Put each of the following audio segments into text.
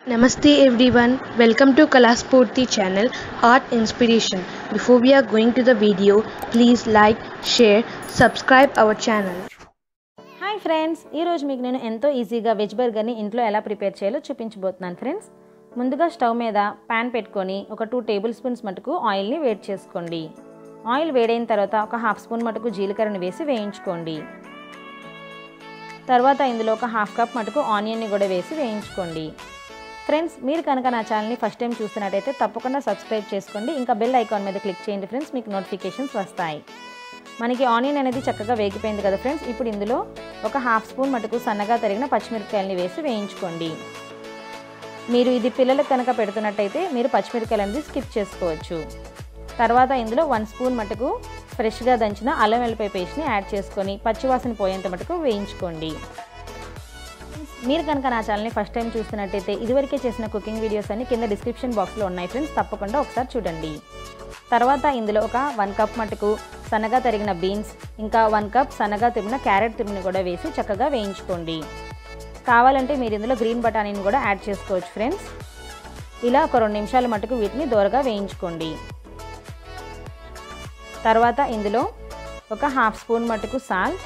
Namaste everyone, welcome to Kalaspurti channel Art Inspiration. Before we are going to the video, please like, share, subscribe our channel. Hi friends ఈరోజు మీకు నేను ఎంతో ఈజీగా veg బర్గర్ని ఇంట్లో ఎలా prepare చేయాలో చూపించబోతున్నాను ఫ్రెండ్స్ ముందుగా స్టవ్ మీద ప్యాన్ పెట్టుకొని ఒక టూ టేబుల్ స్పూన్స్ మటుకు ఆయిల్ని వేడి చేసుకోండి ఆయిల్ వేడైన తర్వాత ఒక హాఫ్ స్పూన్ మటుకు జీలకర్రని వేసి వేయించుకోండి తర్వాత ఇందులో ఒక హాఫ్ కప్ మటుకు ఆనియన్ని కూడా వేసి వేయించుకోండి ఫ్రెండ్స్ మీరు కనుక నా ఛానల్ని ఫస్ట్ టైం చూస్తున్నట్టయితే తప్పకుండా సబ్స్క్రైబ్ చేసుకోండి ఇంకా బెల్ ఐకాన్ మీద క్లిక్ చేయండి ఫ్రెండ్స్ మీకు నోటిఫికేషన్స్ వస్తాయి మనకి ఆనియన్ అనేది చక్కగా వేగిపోయింది కదా ఫ్రెండ్స్ ఇప్పుడు ఇందులో ఒక హాఫ్ స్పూన్ మటుకు సన్నగా తరిగిన పచ్చిమిరపకాయలని వేసి వేయించుకోండి మీరు ఇది పిల్లలకు కనుక పెడుతున్నట్టయితే మీరు పచ్చిమిరపకాయలు అనేది స్కిప్ చేసుకోవచ్చు తర్వాత ఇందులో వన్ స్పూన్ మటుకు ఫ్రెష్గా దంచిన అల్లం వెల్లిపాయ పేస్ట్ని యాడ్ చేసుకొని పచ్చివాసన పోయేంత మటుకు వేయించుకోండి మీరు కనుక నా ఛానల్ని ఫస్ట్ టైం చూస్తున్నట్టయితే ఇదివరకే చేసిన కుకింగ్ వీడియోస్ అన్ని కింద డిస్క్రిప్షన్ బాక్స్లో ఉన్నాయి ఫ్రెండ్స్ తప్పకుండా ఒకసారి చూడండి తర్వాత ఇందులో ఒక వన్ కప్ మటుకు సన్నగా తరిగిన బీన్స్ ఇంకా వన్ కప్ సన్నగా తిరిగిన క్యారెట్ తురిమిని కూడా వేసి చక్కగా వేయించుకోండి కావాలంటే మీరు ఇందులో గ్రీన్ బఠానీని కూడా యాడ్ చేసుకోవచ్చు ఫ్రెండ్స్ ఇలా ఒక రెండు నిమిషాల మటుకు వీటిని దోరగా వేయించుకోండి తర్వాత ఇందులో ఒక హాఫ్ స్పూన్ మటుకు సాల్ట్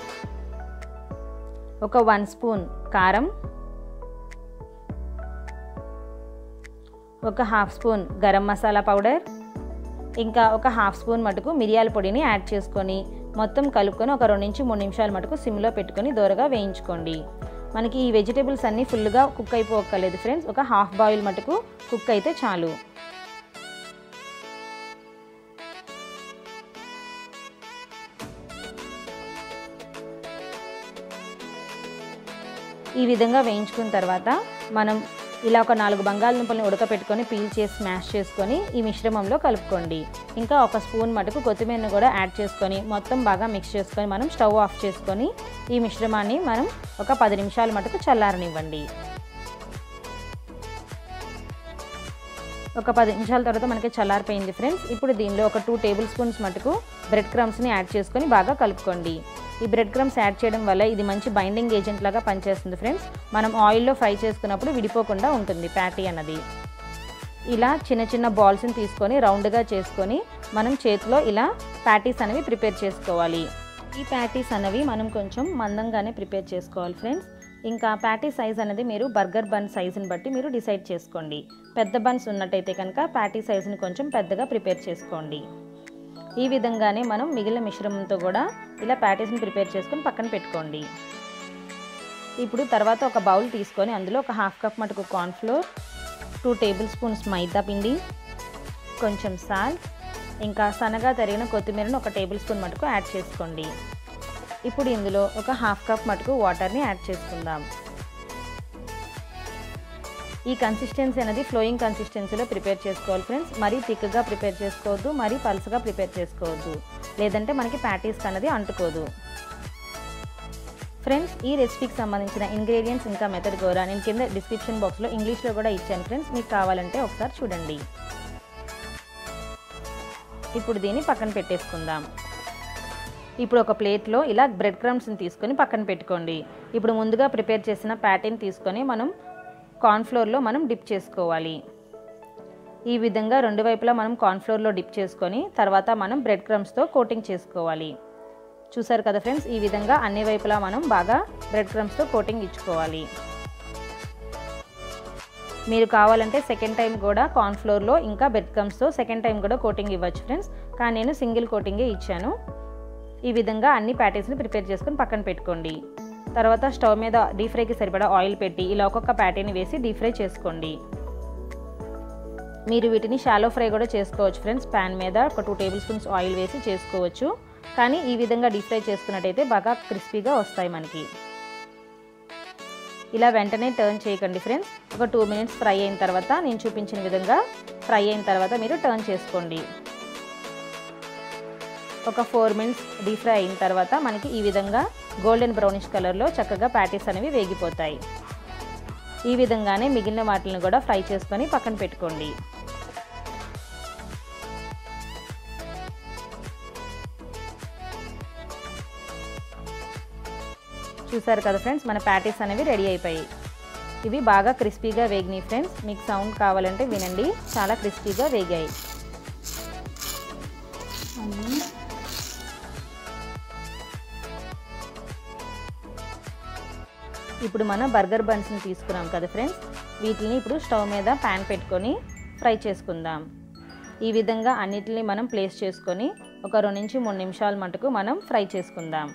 ఒక వన్ స్పూన్ కారం ఒక half spoon garam masala powder ఇంకా ఒక హాఫ్ స్పూన్ మటుకు మిరియాల పొడిని యాడ్ చేసుకొని మొత్తం కలుపుకొని ఒక రెండు నుంచి మూడు నిమిషాల మటుకు సిమ్లో పెట్టుకొని దోరగా వేయించుకోండి మనకి ఈ వెజిటేబుల్స్ అన్నీ ఫుల్గా కుక్ అయిపోక్కర్లేదు ఫ్రెండ్స్ ఒక హాఫ్ బాయిల్ మటుకు కుక్ అయితే చాలు ఈ విధంగా వేయించుకున్న తర్వాత మనం ఇలా ఒక నాలుగు బంగాళదుంపల్ని ఉడకపెట్టుకొని పీల్ చేసి స్మాష్ చేసుకొని ఈ మిశ్రమంలో కలుపుకోండి ఇంకా ఒక స్పూన్ మటుకు కొత్తిమీరని కూడా యాడ్ చేసుకొని మొత్తం బాగా మిక్స్ చేసుకొని మనం స్టవ్ ఆఫ్ చేసుకొని ఈ మిశ్రమాన్ని మనం ఒక పది నిమిషాల మటుకు చల్లారనివ్వండి ఒక పది నిమిషాల తర్వాత మనకి చల్లారిపోయింది ఫ్రెండ్స్ ఇప్పుడు దీనిలో ఒక టూ టేబుల్ స్పూన్స్ మటుకు బ్రెడ్ క్రమ్స్ని యాడ్ చేసుకొని బాగా కలుపుకోండి ఈ బ్రెడ్ క్రమ్స్ యాడ్ చేయడం వల్ల ఇది మంచి బైండింగ్ ఏజెంట్ లాగా పనిచేస్తుంది ఫ్రెండ్స్ మనం ఆయిల్లో ఫ్రై చేసుకున్నప్పుడు విడిపోకుండా ఉంటుంది ప్యాటీ అన్నది ఇలా చిన్న చిన్న బాల్స్ని తీసుకొని రౌండ్గా చేసుకొని మనం చేతిలో ఇలా ప్యాటీస్ అనేవి ప్రిపేర్ చేసుకోవాలి ఈ ప్యాటీస్ అనేవి మనం కొంచెం మందంగానే ప్రిపేర్ చేసుకోవాలి ఫ్రెండ్స్ ఇంకా ప్యాటీ సైజ్ అనేది మీరు బర్గర్ బన్ సైజుని బట్టి మీరు డిసైడ్ చేసుకోండి పెద్ద బన్స్ ఉన్నట్టయితే కనుక ప్యాటీ సైజుని కొంచెం పెద్దగా ప్రిపేర్ చేసుకోండి ఈ విధంగానే మనం మిగిలిన మిశ్రమంతో కూడా ఇలా ప్యాటీస్ని ప్రిపేర్ చేసుకొని పక్కన పెట్టుకోండి ఇప్పుడు తర్వాత ఒక బౌల్ తీసుకొని అందులో ఒక హాఫ్ కప్ మటుకు కార్న్ఫ్లోర్ టూ టేబుల్ స్పూన్స్ మైదా పిండి కొంచెం సాల్ట్ ఇంకా సన్నగా తరిగిన కొత్తిమీరను ఒక టేబుల్ స్పూన్ మటుకు యాడ్ చేసుకోండి ఇప్పుడు ఇందులో ఒక హాఫ్ కప్ మటుకు వాటర్ని యాడ్ చేసుకుందాం ఈ కన్సిస్టెన్సీ అనేది ఫ్లోయింగ్ కన్సిస్టెన్సీలో ప్రిపేర్ చేసుకోవాలి ఫ్రెండ్స్ మరీ థిక్గా ప్రిపేర్ చేసుకోవద్దు మరీ పలుసగా ప్రిపేర్ చేసుకోవద్దు లేదంటే మనకి ప్యాటీస్ అనేది అంటుకోదు ఫ్రెండ్స్ ఈ రెసిపీకి సంబంధించిన ఇంగ్రీడియంట్స్ ఇంకా మెథడ్ కూడా నేను కింద డిస్క్రిప్షన్ బాక్స్లో ఇంగ్లీష్లో కూడా ఇచ్చాను ఫ్రెండ్స్ మీకు కావాలంటే ఒకసారి చూడండి ఇప్పుడు దీన్ని పక్కన పెట్టేసుకుందాం ఇప్పుడు ఒక ప్లేట్లో ఇలా బ్రెడ్ క్రమ్స్ని తీసుకొని పక్కన పెట్టుకోండి ఇప్పుడు ముందుగా ప్రిపేర్ చేసిన ప్యాటర్న్ తీసుకొని మనం కార్న్ఫ్లోర్లో మనం డిప్ చేసుకోవాలి ఈ విధంగా రెండు వైపులా మనం కార్న్ఫ్లోర్లో డిప్ చేసుకొని తర్వాత మనం బ్రెడ్ క్రమ్స్తో కోటింగ్ చేసుకోవాలి చూసారు కదా ఫ్రెండ్స్ ఈ విధంగా అన్ని వైపులా మనం బాగా బ్రెడ్ క్రమ్స్తో కోటింగ్ ఇచ్చుకోవాలి మీరు కావాలంటే సెకండ్ టైం కూడా కార్న్ఫ్లోర్లో ఇంకా బ్రెడ్ క్రమ్స్తో సెకండ్ టైం కూడా కోటింగ్ ఇవ్వచ్చు ఫ్రెండ్స్ కానీ నేను సింగిల్ కోటింగే ఇచ్చాను ఈ విధంగా అన్ని ప్యాటీస్ని ప్రిపేర్ చేసుకొని పక్కన పెట్టుకోండి తర్వాత స్టవ్ మీద డీప్ ఫ్రైకి సరిపడా ఆయిల్ పెట్టి ఇలా ఒక్కొక్క ప్యాటీని వేసి డీప్ ఫ్రై చేసుకోండి మీరు వీటిని షాలో ఫ్రై కూడా చేసుకోవచ్చు ఫ్రెండ్స్ ప్యాన్ మీద ఒక టూ టేబుల్ స్పూన్స్ ఆయిల్ వేసి చేసుకోవచ్చు కానీ ఈ విధంగా డీప్ ఫ్రై చేసుకున్నట్టయితే బాగా క్రిస్పీగా వస్తాయి మనకి ఇలా వెంటనే టర్న్ చేయకండి ఫ్రెండ్స్ ఒక టూ మినిట్స్ ఫ్రై అయిన తర్వాత నేను చూపించిన విధంగా ఫ్రై అయిన తర్వాత మీరు టర్న్ చేసుకోండి ఒక ఫోర్ మినిట్స్ డీప్ ఫ్రై అయిన తర్వాత మనకి ఈ విధంగా గోల్డెన్ బ్రౌనిష్ కలర్లో చక్కగా ప్యాటీస్ అనేవి వేగిపోతాయి ఈ విధంగానే మిగిలిన వాటిని కూడా ఫ్రై చేసుకొని పక్కన పెట్టుకోండి చూసారు కదా ఫ్రెండ్స్ మన ప్యాటీస్ అనేవి రెడీ అయిపోయాయి ఇవి బాగా క్రిస్పీగా వేగినాయి ఫ్రెండ్స్ మీకు సౌండ్ కావాలంటే వినండి చాలా క్రిస్పీగా వేగాయి ఇప్పుడు మనం బర్గర్ బన్స్ని తీసుకున్నాం కదా ఫ్రెండ్స్ వీటిని ఇప్పుడు స్టవ్ మీద ప్యాన్ పెట్టుకొని ఫ్రై చేసుకుందాం ఈ విధంగా అన్నిటిని మనం ప్లేస్ చేసుకొని ఒక రెండు నుంచి మూడు నిమిషాల మటుకు మనం ఫ్రై చేసుకుందాం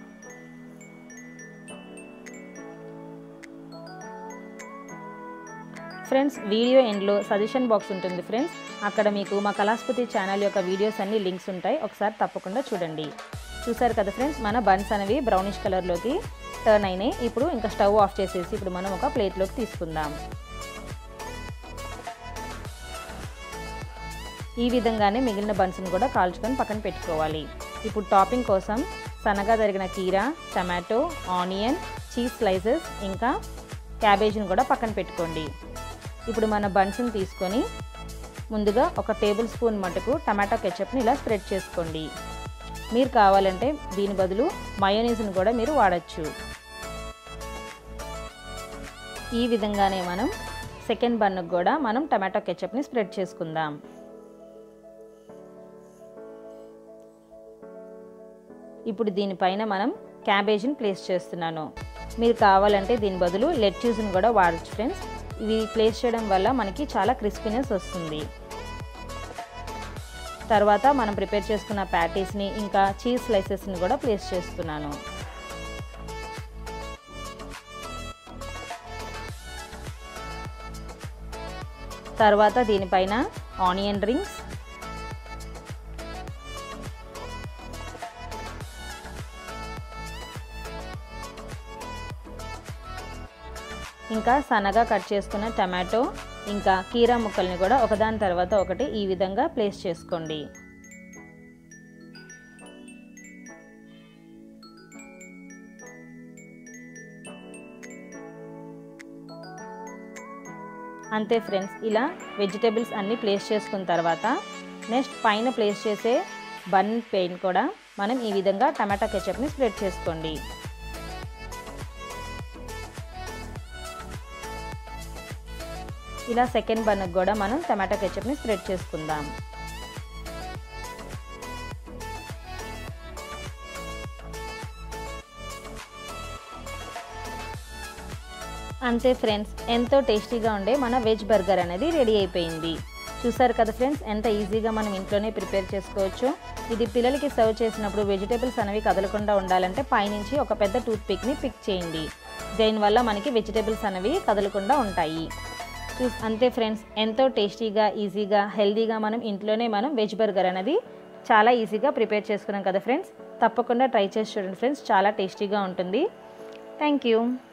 ఫ్రెండ్స్ వీడియో ఎండ్లో సజెషన్ బాక్స్ ఉంటుంది ఫ్రెండ్స్ అక్కడ మీకు మా కళాస్పతి ఛానల్ యొక్క వీడియోస్ అన్ని లింక్స్ ఉంటాయి ఒకసారి తప్పకుండా చూడండి చూసారు కదా ఫ్రెండ్స్ మన బన్స్ అనేవి బ్రౌనిష్ కలర్లోకి టర్న్ అయినాయి ఇప్పుడు ఇంకా స్టవ్ ఆఫ్ చేసేసి ఇప్పుడు మనం ఒక ప్లేట్లోకి తీసుకుందాం ఈ విధంగానే మిగిలిన బన్స్ని కూడా కాల్చుకొని పక్కన పెట్టుకోవాలి ఇప్పుడు టాపింగ్ కోసం సన్నగా తరిగిన కీరా టమాటో ఆనియన్ చీజ్ స్లైసెస్ ఇంకా క్యాబేజీని కూడా పక్కన పెట్టుకోండి ఇప్పుడు మన బన్స్ని తీసుకొని ముందుగా ఒక టేబుల్ స్పూన్ మటుకు టమాటో కెచప్ని ఇలా స్ప్రెడ్ చేసుకోండి మీరు కావాలంటే దీని బదులు మయోనీస్ని కూడా మీరు వాడచ్చు ఈ విధంగానే మనం సెకండ్ బన్నుకు కూడా మనం టమాటో కెచప్ని స్ప్రెడ్ చేసుకుందాం ఇప్పుడు దీనిపైన మనం క్యాబేజీని ప్లేస్ చేస్తున్నాను మీరు కావాలంటే దీని బదులు లెట్యూస్ని కూడా వాడచ్చు ఫ్రెండ్స్ ఇవి ప్లేస్ చేయడం వల్ల మనకి చాలా క్రిస్పీనెస్ వస్తుంది తర్వాత మనం ప్రిపేర్ చేసుకున్న ప్యాటీస్ని ఇంకా చీజ్ స్లైసెస్ని కూడా ప్లేస్ చేస్తున్నాను తర్వాత దీనిపైన ఆనియన్ రింగ్స్ ఇంకా సన్నగా కట్ చేసుకున్న టమాటో ఇంకా కీరా ముక్కల్ని కూడా ఒకదాని తర్వాత ఒకటి ఈ విధంగా ప్లేస్ చేసుకోండి అంతే ఫ్రెండ్స్ ఇలా వెజిటేబుల్స్ అన్నీ ప్లేస్ చేసుకున్న తర్వాత నెక్స్ట్ పైన ప్లేస్ చేసే బన్ పెయిన్ కూడా మనం ఈ విధంగా టమాటా కెచప్ని స్ప్రెడ్ చేసుకోండి ఇలా సెకండ్ బన్కి కూడా మనం టమాటా కెచప్ని స్ప్రెడ్ చేసుకుందాం అంతే ఫ్రెండ్స్ ఎంతో టేస్టీగా ఉండే మన వెజ్ బర్గర్ అనేది రెడీ అయిపోయింది చూసారు కదా ఫ్రెండ్స్ ఎంత ఈజీగా మనం ఇంట్లోనే ప్రిపేర్ చేసుకోవచ్చు ఇది పిల్లలకి సర్వ్ చేసినప్పుడు వెజిటేబుల్స్ అనేవి కదలకుండా ఉండాలంటే పైనుంచి ఒక పెద్ద టూత్ పిక్ని పిక్ చేయండి దీనివల్ల మనకి వెజిటేబుల్స్ అనేవి కదలకుండా ఉంటాయి చూస్ అంతే ఫ్రెండ్స్ ఎంతో టేస్టీగా ఈజీగా హెల్దీగా మనం ఇంట్లోనే మనం వెజ్ బర్గర్ అనేది చాలా ఈజీగా ప్రిపేర్ చేసుకున్నాం కదా ఫ్రెండ్స్ తప్పకుండా ట్రై చేసి చూడండి ఫ్రెండ్స్ చాలా టేస్టీగా ఉంటుంది థ్యాంక్ యూ